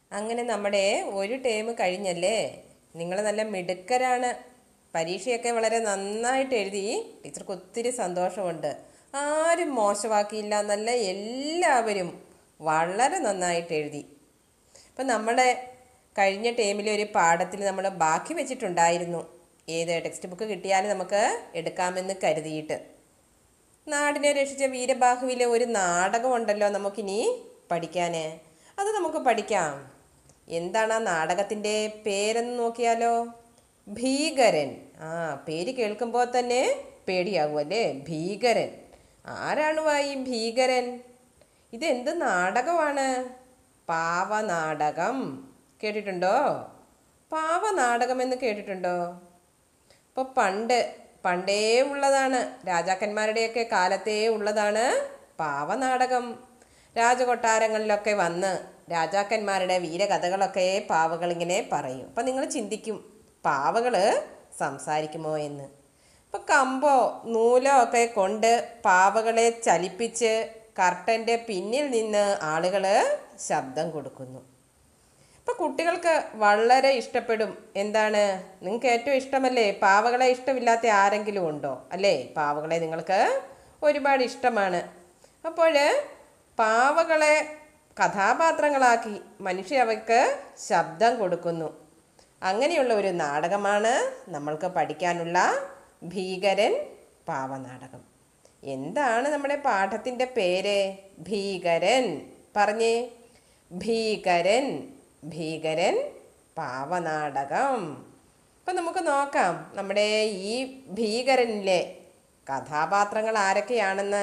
അങ്ങനെ നമ്മുടെ ഒരു ടേം കഴിഞ്ഞല്ലേ നിങ്ങൾ നല്ല മിടുക്കരാണ് പരീക്ഷയൊക്കെ വളരെ നന്നായിട്ട് എഴുതി ടീച്ചർക്ക് ഒത്തിരി സന്തോഷമുണ്ട് ആരും മോശമാക്കിയില്ല എന്നല്ല എല്ലാവരും വളരെ നന്നായിട്ട് എഴുതി അപ്പം നമ്മുടെ കഴിഞ്ഞ ടേമിലെ ഒരു പാഠത്തിൽ നമ്മൾ ബാക്കി വെച്ചിട്ടുണ്ടായിരുന്നു ഏത് ടെക്സ്റ്റ് ബുക്ക് കിട്ടിയാലും നമുക്ക് എടുക്കാമെന്ന് കരുതിയിട്ട് നാടിനെ രക്ഷിച്ച വീരബാഹുവിലെ ഒരു നാടകമുണ്ടല്ലോ നമുക്കിനി പഠിക്കാൻ അത് നമുക്ക് പഠിക്കാം എന്താണ് ആ നാടകത്തിൻ്റെ പേരെന്ന് നോക്കിയാലോ ഭീകരൻ ആ പേര് കേൾക്കുമ്പോൾ തന്നെ പേടിയാകും അല്ലേ ഭീകരൻ ആരാണ് വായി ഭീകരൻ ഇതെന്ത് നാടകമാണ് പാവനാടകം കേട്ടിട്ടുണ്ടോ പാവനാടകം എന്ന് കേട്ടിട്ടുണ്ടോ ഇപ്പോൾ പണ്ട് പണ്ടേ ഉള്ളതാണ് രാജാക്കന്മാരുടെയൊക്കെ കാലത്തേ ഉള്ളതാണ് പാവനാടകം രാജകൊട്ടാരങ്ങളിലൊക്കെ വന്ന് രാജാക്കന്മാരുടെ വീരകഥകളൊക്കെ പാവകൾ ഇങ്ങനെ പറയും അപ്പം നിങ്ങൾ ചിന്തിക്കും പാവകൾ സംസാരിക്കുമോ എന്ന് ഇപ്പം കമ്പോ നൂലോ ഒക്കെ കൊണ്ട് പാവകളെ ചലിപ്പിച്ച് കർട്ടൻ്റെ പിന്നിൽ നിന്ന് ആളുകൾ ശബ്ദം കൊടുക്കുന്നു ഇപ്പൊ കുട്ടികൾക്ക് വളരെ ഇഷ്ടപ്പെടും എന്താണ് നിങ്ങൾക്ക് ഏറ്റവും ഇഷ്ടമല്ലേ പാവകളെ ഇഷ്ടമില്ലാത്ത ആരെങ്കിലും ഉണ്ടോ അല്ലേ പാവകളെ നിങ്ങൾക്ക് ഒരുപാട് ഇഷ്ടമാണ് അപ്പോൾ പാവകളെ കഥാപാത്രങ്ങളാക്കി മനുഷ്യർ അവർക്ക് ശബ്ദം കൊടുക്കുന്നു അങ്ങനെയുള്ള ഒരു നാടകമാണ് നമ്മൾക്ക് പഠിക്കാനുള്ള ഭീകരൻ പാവനാടകം എന്താണ് നമ്മുടെ പാഠത്തിൻ്റെ പേര് ഭീകരൻ പറഞ്ഞേ ഭീകരൻ ഭീകരൻ പാവനാടകം അപ്പം നമുക്ക് നോക്കാം നമ്മുടെ ഈ ഭീകരനിലെ കഥാപാത്രങ്ങൾ ആരൊക്കെയാണെന്ന്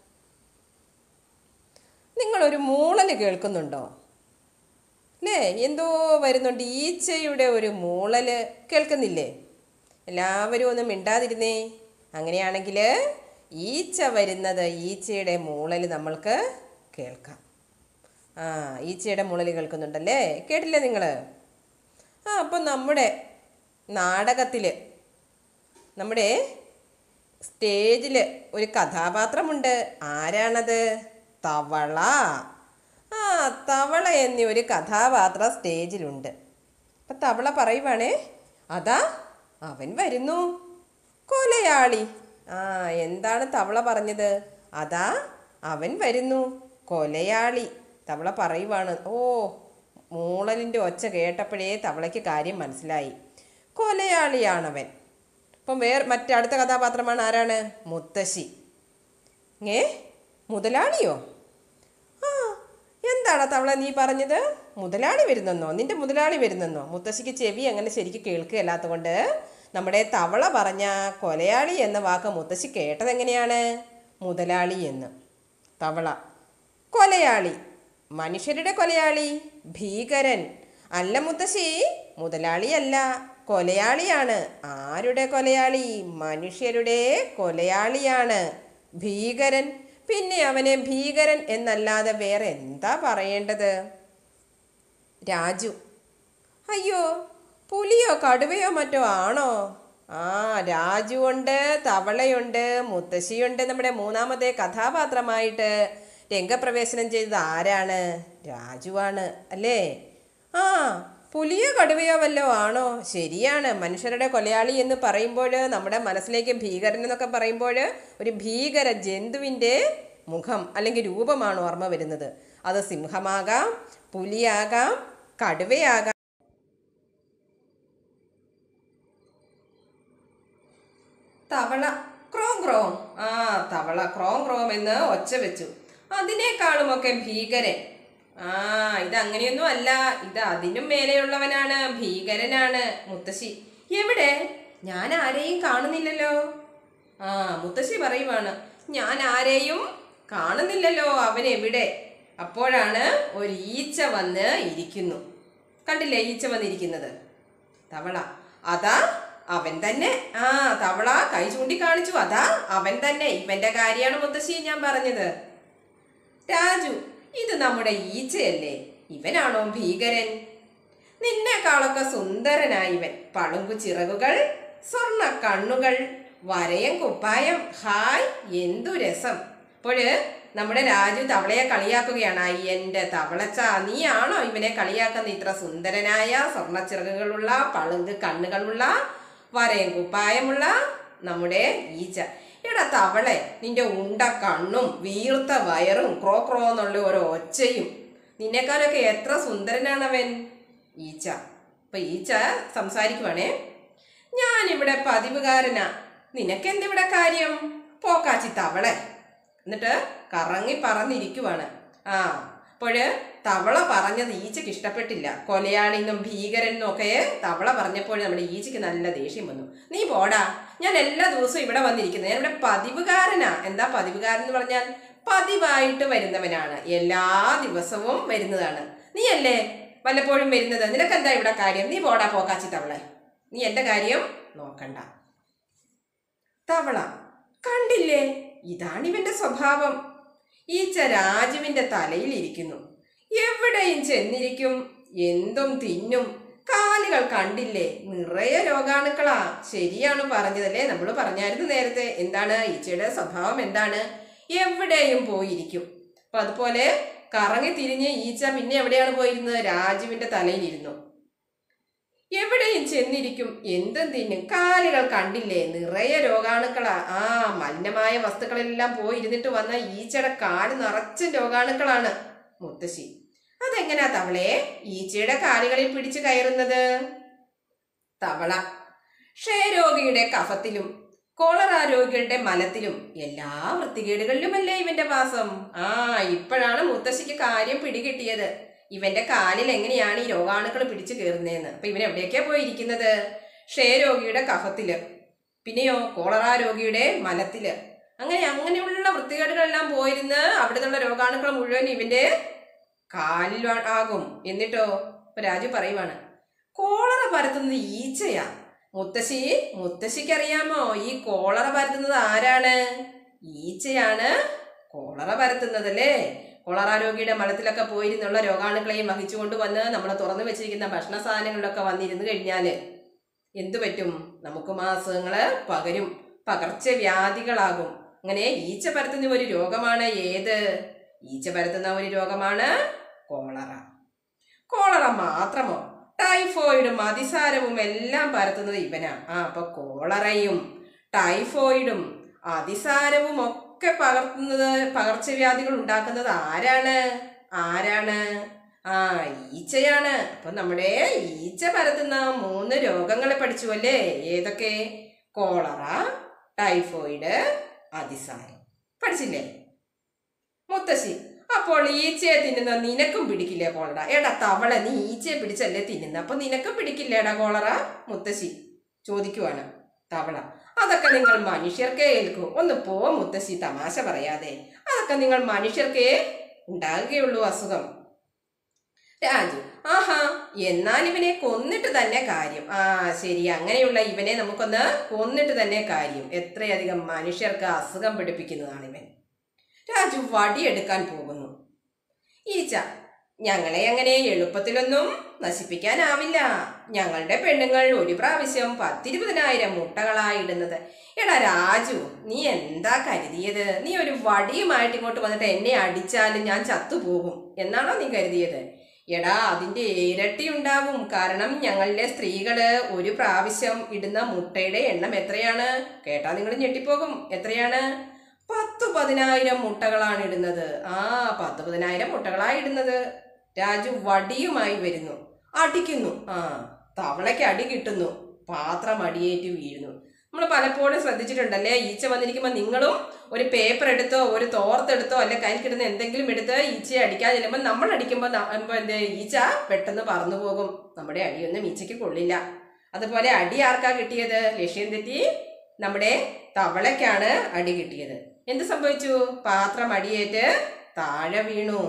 നിങ്ങളൊരു മൂളല് കേൾക്കുന്നുണ്ടോ അല്ലേ എന്തോ വരുന്നുണ്ട് ഈച്ചയുടെ ഒരു മൂളല് കേൾക്കുന്നില്ലേ എല്ലാവരും ഒന്ന് മിണ്ടാതിരുന്നേ അങ്ങനെയാണെങ്കിൽ ഈച്ച വരുന്നത് ഈച്ചയുടെ മൂളൽ നമ്മൾക്ക് കേൾക്കാം ആ ഈച്ചയുടെ മൂളൽ കേൾക്കുന്നുണ്ടല്ലേ കേട്ടില്ലേ നിങ്ങൾ ആ അപ്പം നമ്മുടെ നാടകത്തിൽ നമ്മുടെ സ്റ്റേജിൽ ഒരു കഥാപാത്രമുണ്ട് ആരാണത് തവള ആ തവള എന്നീ ഒരു കഥാപാത്രം സ്റ്റേജിലുണ്ട് അപ്പം തവള പറയുവാണേ അതാ അവൻ വരുന്നു കൊലയാളി ആ എന്താണ് തവള പറഞ്ഞത് അതാ അവൻ വരുന്നു കൊലയാളി തവള പറയുവാണ് ഓ മൂളലിൻ്റെ ഒച്ച കേട്ടപ്പോഴേ തവളയ്ക്ക് കാര്യം മനസ്സിലായി കൊലയാളിയാണവൻ ഇപ്പം വേറെ മറ്റടുത്ത കഥാപാത്രമാണ് ആരാണ് മുത്തശ്ശി ഏ മുതലാളിയോ ആ എന്താണ് തവള നീ പറഞ്ഞത് മുതലാളി വരുന്നെന്നോ നിന്റെ മുതലാളി വരുന്നെന്നോ മുത്തശ്ശിക്ക് ചെവി അങ്ങനെ ശരിക്കും കേൾക്കുകയല്ലാത്ത കൊണ്ട് നമ്മുടെ തവള പറഞ്ഞ കൊലയാളി എന്ന വാക്ക് മുത്തശ്ശി കേട്ടത് എങ്ങനെയാണ് മുതലാളി എന്ന് തവള കൊലയാളി മനുഷ്യരുടെ കൊലയാളി ഭീകരൻ അല്ല മുത്തശ്ശി മുതലാളിയല്ല കൊലയാളിയാണ് ആരുടെ കൊലയാളി മനുഷ്യരുടെ കൊലയാളിയാണ് ഭീകരൻ പിന്നെ അവനെ ഭീകരൻ എന്നല്ലാതെ വേറെ എന്താ പറയേണ്ടത് രാജു അയ്യോ പുലിയോ കടുവയോ മറ്റോ ആണോ ആ രാജുവുണ്ട് തവളയുണ്ട് മുത്തശ്ശിയുണ്ട് നമ്മുടെ മൂന്നാമത്തെ കഥാപാത്രമായിട്ട് രംഗപ്രവേശനം ചെയ്തത് ആരാണ് രാജുവാണ് അല്ലേ ആ പുലിയോ കടുവയോ വല്ലോ ആണോ ശരിയാണ് മനുഷ്യരുടെ കൊലയാളി എന്ന് പറയുമ്പോൾ നമ്മുടെ മനസ്സിലേക്ക് ഭീകരൻ എന്നൊക്കെ പറയുമ്പോൾ ഒരു ഭീകര ജന്തുവിൻ്റെ മുഖം അല്ലെങ്കിൽ രൂപമാണ് ഓർമ്മ വരുന്നത് അത് സിംഹമാകാം പുലിയാകാം കടുവയാകാം തവള ക്രോം ക്രോം ആ തവള ക്രോം ക്രോം എന്ന് ഒച്ച വെച്ചു അതിനേക്കാളുമൊക്കെ ഭീകരൻ ആ ഇത് അങ്ങനെയൊന്നും അല്ല ഇത് അതിനും മേലെയുള്ളവനാണ് ഭീകരനാണ് മുത്തശ്ശി എവിടെ ഞാൻ ആരെയും കാണുന്നില്ലല്ലോ ആ മുത്തശ്ശി പറയുവാണ് ഞാൻ ആരെയും കാണുന്നില്ലല്ലോ അവൻ എവിടെ അപ്പോഴാണ് ഒരു ഈച്ച വന്ന് ഇരിക്കുന്നു കണ്ടില്ലേ ഈച്ച വന്നിരിക്കുന്നത് തവള അതാ അവൻ തന്നെ ആ തവള കൈ ചൂണ്ടിക്കാണിച്ചു അതാ അവൻ തന്നെ ഇവന്റെ കാര്യമാണ് മുത്തശ്ശി ഞാൻ പറഞ്ഞത് രാജു ഇത് നമ്മുടെ ഈച്ചയല്ലേ ഇവനാണോ ഭീകരൻ നിന്നെക്കാളൊക്കെ സുന്ദരനായി ഇവൻ പളുങ്കു ചിറകുകൾ സ്വർണ്ണ കണ്ണുകൾ വരയം കുപ്പായം ഹായ് എന്തു രസം അപ്പോഴ് നമ്മുടെ രാജു തവളയെ കളിയാക്കുകയാണ് "ആ, എന്റെ തവളച്ച നീയാണോ ഇവനെ കളിയാക്കുന്ന ഇത്ര സുന്ദരനായ സ്വർണ്ണച്ചിറകുകളുള്ള പളുങ്ക് കണ്ണുകളുള്ള വരയും കുപ്പായമുള്ള നമ്മുടെ ഈച്ച എടാ തവളെ നിന്റെ ഉണ്ട കണ്ണും വീർത്ത വയറും ക്രോ ക്രോ എന്നുള്ള ഓരോ ഒച്ചയും നിന്നെക്കാളൊക്കെ എത്ര സുന്ദരനാണവൻ ഈച്ച അപ്പൊ ഈച്ച സംസാരിക്കുവാണേ ഞാനിവിടെ പതിവുകാരനാ നിനക്കെന്തിവിടെ കാര്യം പോക്കാച്ചി തവളെ എന്നിട്ട് കറങ്ങി പറന്നിരിക്കുവാണ് ആ അപ്പോഴ് തവള പറഞ്ഞത് ഈച്ചയ്ക്ക് ഇഷ്ടപ്പെട്ടില്ല കൊലയാളിന്നും ഭീകരനും ഒക്കെ തവള പറഞ്ഞപ്പോൾ നമ്മുടെ ഈച്ചയ്ക്ക് നല്ല ദേഷ്യം വന്നു നീ പോടാ ഞാൻ എല്ലാ ദിവസവും ഇവിടെ വന്നിരിക്കുന്നത് ഞാൻ ഇവിടെ പതിവുകാരനാ എന്താ പതിവുകാരൻ എന്ന് പറഞ്ഞാൽ പതിവായിട്ട് വരുന്നവനാണ് എല്ലാ ദിവസവും വരുന്നതാണ് നീ അല്ലേ വല്ലപ്പോഴും വരുന്നത് നിനക്കെന്താ ഇവിടെ കാര്യം നീ പോടാ പോക്കാച്ചി തവളെ നീ എന്റെ കാര്യം നോക്കണ്ട തവള കണ്ടില്ലേ ഇതാണ് ഇവന്റെ സ്വഭാവം ഈച്ച രാജുവിന്റെ തലയിൽ ഇരിക്കുന്നു എവിടെയും ചെന്നിരിക്കും എന്തും തിന്നും കാലുകൾ കണ്ടില്ലേ നിറയെ രോഗാണുക്കളാ ശരിയാണ് പറഞ്ഞതല്ലേ നമ്മൾ പറഞ്ഞായിരുന്നു നേരത്തെ എന്താണ് ഈച്ചയുടെ സ്വഭാവം എന്താണ് എവിടെയും പോയിരിക്കും അപ്പൊ അതുപോലെ കറങ്ങി തിരിഞ്ഞ് ഈച്ച പിന്നെ എവിടെയാണ് പോയിരുന്നത് രാജുവിന്റെ തലയിലിരുന്നു എവിടെയും ചെന്നിരിക്കും എന്തും തിന്നും കാലുകൾ കണ്ടില്ലേ നിറയെ രോഗാണുക്കളാ ആ മലിനമായ വസ്തുക്കളെല്ലാം പോയി ഇരുന്നിട്ട് വന്ന ഈച്ചയുടെ കാല് നിറച്ചും രോഗാണുക്കളാണ് മുത്തശ്ശി അതെങ്ങനാ തവളെ ഈച്ചയുടെ കാലുകളിൽ പിടിച്ചു കയറുന്നത് തവള ക്ഷയരോഗിയുടെ കഫത്തിലും കോളറ രോഗികളുടെ മലത്തിലും എല്ലാ വൃത്തികേടുകളിലുമല്ലേ ഇവന്റെ വാസം ആ ഇപ്പോഴാണ് മുത്തശ്ശിക്ക് കാര്യം പിടികിട്ടിയത് ഇവന്റെ കാലിൽ എങ്ങനെയാണ് ഈ രോഗാണുക്കൾ പിടിച്ചു കയറുന്നതെന്ന് അപ്പൊ ഇവൻ എവിടേക്കാ പോയിരിക്കുന്നത് ക്ഷയരോഗിയുടെ കഫത്തില് പിന്നെയോ കോളറ രോഗിയുടെ മലത്തില് അങ്ങനെ അങ്ങനെയുള്ള വൃത്തികേടുകളെല്ലാം പോയിരുന്ന് അവിടുന്നുള്ള രോഗാണുക്കൾ മുഴുവൻ ഇവന്റെ കാലിൽ ആകും എന്നിട്ടോ ഇപ്പൊ രാജു പറയുവാണ് കോളറ പരത്തുന്നത് ഈച്ചയാ മുത്തശ്ശി മുത്തശ്ശിക്കറിയാമോ ഈ കോളറ പരത്തുന്നത് ആരാണ് ഈച്ചയാണ് കോളറ പരത്തുന്നത് അല്ലേ കോളറ രോഗിയുടെ മലത്തിലൊക്കെ പോയിരുന്നുള്ള രോഗാണുക്കളെയും വഹിച്ചുകൊണ്ട് വന്ന് നമ്മൾ തുറന്നു വെച്ചിരിക്കുന്ന ഭക്ഷണ സാധനങ്ങളിലൊക്കെ വന്നിരുന്നു കഴിഞ്ഞാല് എന്തു പറ്റും നമുക്ക് അസുഖങ്ങള് പകരും പകർച്ചവ്യാധികളാകും അങ്ങനെ ഈച്ച പരത്തുന്ന ഒരു രോഗമാണ് ഏത് ഈച്ച പരത്തുന്ന ഒരു രോഗമാണ് കോളറ കോളറ മാത്രമോ ടൈഫോയിഡും അതിസാരവും എല്ലാം പരത്തുന്നത് ഇവനാ ആ അപ്പൊ കോളറയും ടൈഫോയിഡും അതിസാരവും ഒക്കെ പകർത്തുന്നത് പകർച്ചവ്യാധികൾ ഉണ്ടാക്കുന്നത് ആരാണ് ആരാണ് ആ ഈച്ചയാണ് അപ്പൊ നമ്മുടെ ഈച്ച പരത്തുന്ന മൂന്ന് രോഗങ്ങളെ പഠിച്ചു അല്ലേ ഏതൊക്കെ കോളറ ടൈഫോയിഡ് അതിസാരം പഠിച്ചില്ലേ മുത്തശ്ശി അപ്പോൾ ഈച്ചയെ തിന്നുന്ന നിനക്കും പിടിക്കില്ലേ കോളറ എടാ തവള നീ ഈച്ചയെ പിടിച്ചല്ലേ തിന്നുന്ന അപ്പൊ നിനക്കും പിടിക്കില്ലേടാ കോളറ മുത്തശ്ശി ചോദിക്കുവാണ് തവള അതൊക്കെ നിങ്ങൾ മനുഷ്യർക്കേ ഏൽക്കൂ ഒന്ന് പോ മുത്തശ്ശി തമാശ പറയാതെ അതൊക്കെ നിങ്ങൾ മനുഷ്യർക്കേ ഉണ്ടാകുകയുള്ളൂ അസുഖം രാജു ആഹാ എന്നാൽ ഇവനെ കൊന്നിട്ട് തന്നെ കാര്യം ആ ശരി അങ്ങനെയുള്ള ഇവനെ നമുക്കൊന്ന് കൊന്നിട്ട് തന്നെ കാര്യം എത്രയധികം മനുഷ്യർക്ക് അസുഖം പിടിപ്പിക്കുന്നതാണ് ഇവൻ രാജു വടിയെടുക്കാൻ പോകുന്നു ഈച്ച ഞങ്ങളെ അങ്ങനെ എളുപ്പത്തിലൊന്നും നശിപ്പിക്കാനാവില്ല ഞങ്ങളുടെ പെണ്ണുങ്ങൾ ഒരു പ്രാവശ്യം പത്തിരുപതിനായിരം മുട്ടകളായിടുന്നത് എടാ രാജു നീ എന്താ കരുതിയത് നീ ഒരു വടിയുമായിട്ട് ഇങ്ങോട്ട് വന്നിട്ട് എന്നെ അടിച്ചാലും ഞാൻ ചത്തുപോകും എന്നാണോ നീ കരുതിയത് എടാ അതിന്റെ ഇരട്ടി ഉണ്ടാവും കാരണം ഞങ്ങളിലെ സ്ത്രീകള് ഒരു പ്രാവശ്യം ഇടുന്ന മുട്ടയുടെ എണ്ണം എത്രയാണ് കേട്ടാ നിങ്ങൾ ഞെട്ടിപ്പോകും എത്രയാണ് പത്ത് പതിനായിരം മുട്ടകളാണ് ഇടുന്നത് ആ പത്ത് പതിനായിരം മുട്ടകളാണ് ഇടുന്നത് രാജു വടിയുമായി വരുന്നു അടിക്കുന്നു ആ തവളയ്ക്ക് അടി കിട്ടുന്നു പാത്രം അടിയേറ്റ് വീഴുന്നു നമ്മൾ പലപ്പോഴും ശ്രദ്ധിച്ചിട്ടുണ്ടല്ലേ ഈച്ച വന്നിരിക്കുമ്പോൾ നിങ്ങളും ഒരു പേപ്പർ എടുത്തോ ഒരു തോർത്തെടുത്തോ അല്ലെ കയ്യിൽ കിട്ടുന്ന എന്തെങ്കിലും എടുത്ത് ഈച്ചയെ അടിക്കാതെ ചെല്ലുമ്പോൾ നമ്മൾ അടിക്കുമ്പോൾ എന്ത് ഈച്ച പെട്ടെന്ന് പറന്നു പോകും നമ്മുടെ അടിയൊന്നും ഈച്ചയ്ക്ക് കൊള്ളില്ല അതുപോലെ അടി ആർക്കാ കിട്ടിയത് ലക്ഷ്യം തെറ്റി നമ്മുടെ തവളയ്ക്കാണ് അടി കിട്ടിയത് എന്ത് സംഭവിച്ചു പാത്രം അടിയേറ്റ് താഴെ വീണു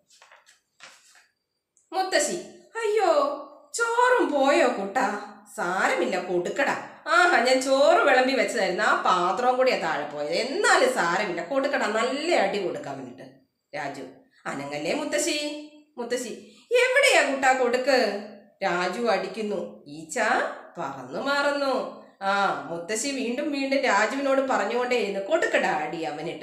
മുത്തശ്ശി അയ്യോ ചോറും പോയോ കുട്ട സാരമില്ല കൊടുക്കടാ ആഹാ ഞാൻ ചോറ് വിളമ്പി വെച്ചതായിരുന്നു ആ പാത്രവും കൂടിയാ താഴെ പോയത് എന്നാലും സാരമില്ല കൊടുക്കടാ നല്ല അടി കൊടുക്കാൻ വേണ്ടിട്ട് രാജു അനങ്ങല്ലേ മുത്തശ്ശി മുത്തശ്ശി എവിടെയാ കുട്ടാ കൊടുക്ക് രാജു അടിക്കുന്നു ഈച്ച പറന്നു മാറുന്നു ആ മുത്തശ്ശി വീണ്ടും വീണ്ടും രാജുവിനോട് പറഞ്ഞുകൊണ്ടേയിരുന്നു കൊടുക്കടാ അടി അവനിട്ട്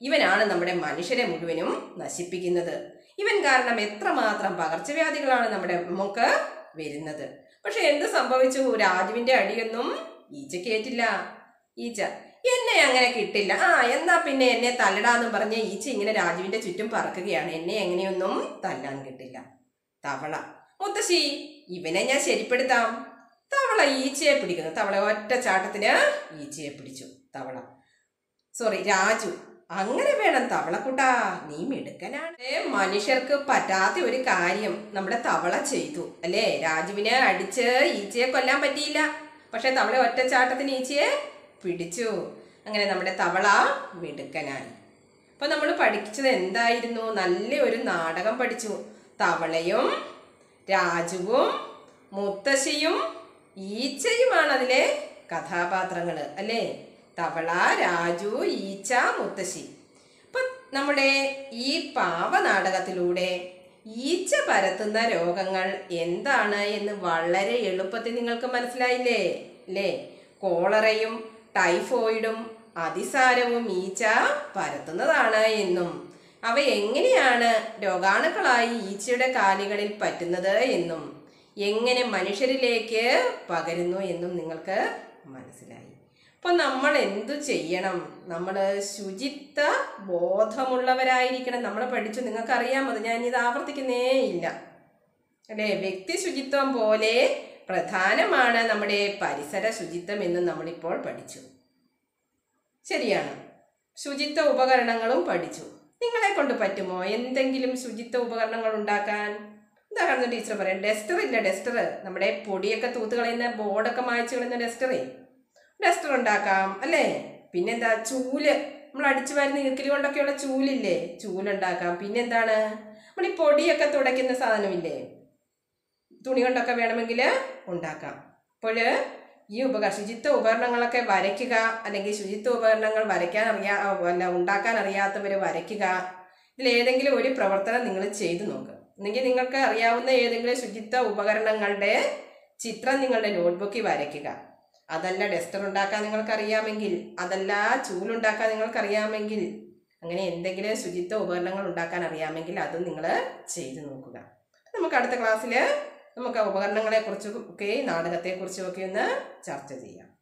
ഇവനാണ് നമ്മുടെ മനുഷ്യരെ മുഴുവനും നശിപ്പിക്കുന്നത് ഇവൻ കാരണം എത്രമാത്രം പകർച്ചവ്യാധികളാണ് നമ്മുടെ നമുക്ക് വരുന്നത് പക്ഷെ എന്ത് സംഭവിച്ചു രാജുവിന്റെ അടിയൊന്നും ഈച്ചയ്ക്ക് ഏറ്റില്ല ഈച്ച എന്നെ അങ്ങനെ കിട്ടില്ല ആ എന്നാ പിന്നെ എന്നെ തല്ലടാന്നും പറഞ്ഞ് ഈച്ച ഇങ്ങനെ രാജുവിന്റെ ചുറ്റും പറക്കുകയാണ് എന്നെ എങ്ങനെയൊന്നും തല്ലാൻ കിട്ടില്ല തവള മുത്തശ്ശി ഇവനെ ഞാൻ ശരിപ്പെടുത്താം തവള ഈച്ചയെ പിടിക്കുന്നു തവള ഒറ്റ ചാട്ടത്തിന് ഈച്ചയെ പിടിച്ചു തവള സോറി രാജു അങ്ങനെ വേണം തവളക്കുട്ടാ നീ മിടുക്കനാണ് ഏ, മനുഷ്യർക്ക് പറ്റാത്ത ഒരു കാര്യം നമ്മുടെ തവള ചെയ്തു അല്ലേ രാജുവിനെ അടിച്ച് ഈച്ചയെ കൊല്ലാൻ പറ്റിയില്ല പക്ഷെ തവള ഒറ്റച്ചാട്ടത്തിന് ഈച്ചയെ പിടിച്ചു അങ്ങനെ നമ്മുടെ തവള മിടുക്കനായി അപ്പൊ നമ്മൾ പഠിച്ചത് എന്തായിരുന്നു നല്ല ഒരു നാടകം പഠിച്ചു തവളയും രാജുവും മുത്തശ്ശിയും ഈച്ചയുമാണ് അതിലെ കഥാപാത്രങ്ങൾ അല്ലേ തവള രാജു ഈച്ച മുത്തശ്ശി അപ്പൊ നമ്മുടെ ഈ പാവനാടകത്തിലൂടെ ഈച്ച പരത്തുന്ന രോഗങ്ങൾ എന്താണ് എന്ന് വളരെ എളുപ്പത്തിൽ നിങ്ങൾക്ക് മനസ്സിലായില്ലേ അല്ലേ കോളറയും ടൈഫോയിഡും അതിസാരവും ഈച്ച പരത്തുന്നതാണ് എന്നും അവ എങ്ങനെയാണ് രോഗാണുക്കളായി ഈച്ചയുടെ കാലുകളിൽ പറ്റുന്നത് എന്നും എങ്ങനെ മനുഷ്യരിലേക്ക് പകരുന്നു എന്നും നിങ്ങൾക്ക് മനസ്സിലായി അപ്പോൾ നമ്മൾ എന്തു ചെയ്യണം നമ്മൾ ശുചിത്വ ബോധമുള്ളവരായിരിക്കണം നമ്മൾ പഠിച്ചു നിങ്ങൾക്കറിയാം അത് ഞാൻ ഇത് ആവർത്തിക്കുന്നേ ഇല്ല അല്ലേ വ്യക്തി ശുചിത്വം പോലെ പ്രധാനമാണ് നമ്മുടെ പരിസര ശുചിത്വം എന്ന് നമ്മളിപ്പോൾ പഠിച്ചു ശരിയാണ് ശുചിത്വ ഉപകരണങ്ങളും പഠിച്ചു നിങ്ങളെ കൊണ്ട് പറ്റുമോ എന്തെങ്കിലും ശുചിത്വ ഉപകരണങ്ങൾ ഉണ്ടാക്കാൻ ഉദാഹരണം ടീച്ചർ പറയാം ഡസ്റ്റർ ഇല്ല ഡസ്റ്റർ നമ്മുടെ പൊടിയൊക്കെ തൂത്ത് കളയുന്ന ബോർഡൊക്കെ മായച്ചു കളയുന്ന ഡസ്റ്ററേ ഡസ്റ്റർ ഉണ്ടാക്കാം അല്ലേ പിന്നെന്താ ചൂല് നമ്മൾ അടിച്ചു വരുന്ന ഈർക്കിലി കൊണ്ടൊക്കെയുള്ള ചൂലില്ലേ ചൂലുണ്ടാക്കാം പിന്നെന്താണ് നമ്മൾ ഈ പൊടിയൊക്കെ തുടയ്ക്കുന്ന സാധനമില്ലേ തുണി കൊണ്ടൊക്കെ വേണമെങ്കിൽ ഉണ്ടാക്കാം അപ്പോൾ ഈ ഉപക ശുചിത്വ ഉപകരണങ്ങളൊക്കെ വരയ്ക്കുക അല്ലെങ്കിൽ ശുചിത്വ ഉപകരണങ്ങൾ വരയ്ക്കാൻ അറിയാ അല്ല ഉണ്ടാക്കാൻ അറിയാത്തവർ വരയ്ക്കുക ഇതിലേതെങ്കിലും ഒരു പ്രവർത്തനം നിങ്ങൾ ചെയ്തു നോക്കുക എന്നെങ്കിൽ നിങ്ങൾക്ക് അറിയാവുന്ന ഏതെങ്കിലും ശുചിത്വ ഉപകരണങ്ങളുടെ ചിത്രം നിങ്ങളുടെ നോട്ട്ബുക്കിൽ വരയ്ക്കുക അതല്ല ഡസ്റ്റർ ഉണ്ടാക്കാൻ നിങ്ങൾക്ക് അറിയാമെങ്കിൽ അതല്ല ചൂലുണ്ടാക്കാൻ നിങ്ങൾക്ക് അറിയാമെങ്കിൽ അങ്ങനെ എന്തെങ്കിലും ശുചിത്വ ഉപകരണങ്ങൾ ഉണ്ടാക്കാൻ അറിയാമെങ്കിൽ അത് നിങ്ങൾ ചെയ്തു നോക്കുക നമുക്ക് അടുത്ത ക്ലാസ്സിൽ നമുക്ക് ആ ഉപകരണങ്ങളെക്കുറിച്ചും ഒക്കെ നാടകത്തെക്കുറിച്ചും ഒക്കെ ഒന്ന് ചർച്ച ചെയ്യാം